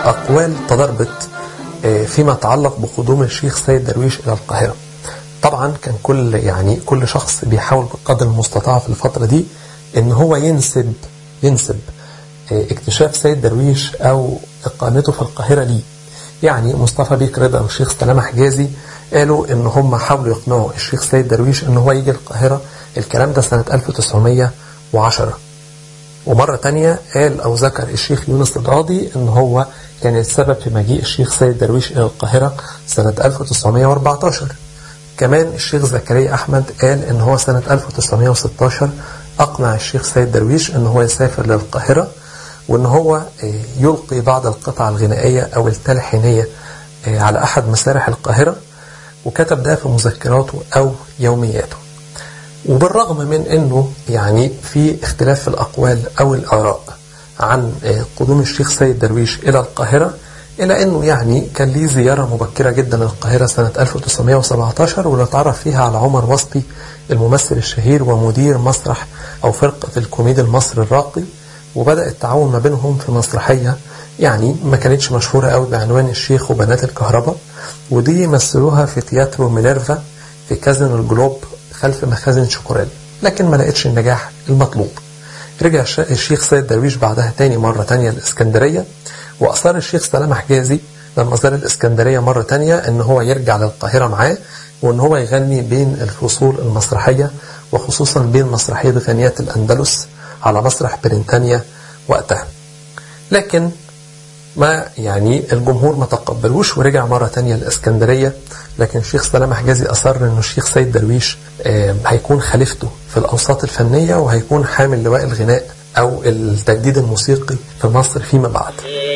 أقوال تضاربت فيما يتعلق بقدوم الشيخ سيد درويش إلى القاهرة طبعا كان كل يعني كل شخص بيحاول بقدر المستطاع في الفترة دي ان هو ينسب ينسب اكتشاف سيد درويش او اقامته في القاهرة ليه يعني مصطفى بيك رضا والشيخ سلامة حجازي قالوا ان هم حاولوا يقنعوا الشيخ سيد درويش ان هو يجي القاهرة الكلام ده سنة 1910 ومرة تانية قال أو ذكر الشيخ يونس القاضي ان هو كان السبب في مجيء الشيخ سيد درويش إلى القاهرة سنة 1914 كمان الشيخ زكريا أحمد قال ان هو سنة 1916 أقنع الشيخ سيد درويش ان هو يسافر للقاهرة وان هو يلقي بعض القطع الغنائية أو التلحينية على أحد مسارح القاهرة وكتب ده في مذكراته أو يومياته وبالرغم من أنه يعني في اختلاف في الأقوال أو الآراء عن قدوم الشيخ سيد درويش إلى القاهرة إلى أنه يعني كان ليه زيارة مبكرة جدا للقاهرة سنة 1917 واللي اتعرف فيها على عمر وصفي الممثل الشهير ومدير مسرح أو فرقة الكوميدي المصري الراقي وبدأ التعاون ما بينهم في مسرحية يعني ما كانتش مشهورة قوي بعنوان الشيخ وبنات الكهرباء ودي مثلوها في تياترو مينيرفا في كازن الجلوب خلف مخازن شوكوريل لكن ما لقتش النجاح المطلوب رجع الشيخ سيد درويش بعدها تاني مرة تانية الإسكندرية وأصر الشيخ سلام حجازي لما زار الإسكندرية مرة تانية إن هو يرجع للقاهرة معاه وإن هو يغني بين الفصول المسرحية وخصوصا بين مسرحية غنيات الأندلس على مسرح بريطانيا وقتها لكن ما يعني الجمهور ما تقبلوش ورجع مرة تانية الإسكندرية لكن الشيخ سلام حجازي أصر أنه الشيخ سيد درويش هيكون خليفته في الأوساط الفنية وهيكون حامل لواء الغناء أو التجديد الموسيقي في مصر فيما بعد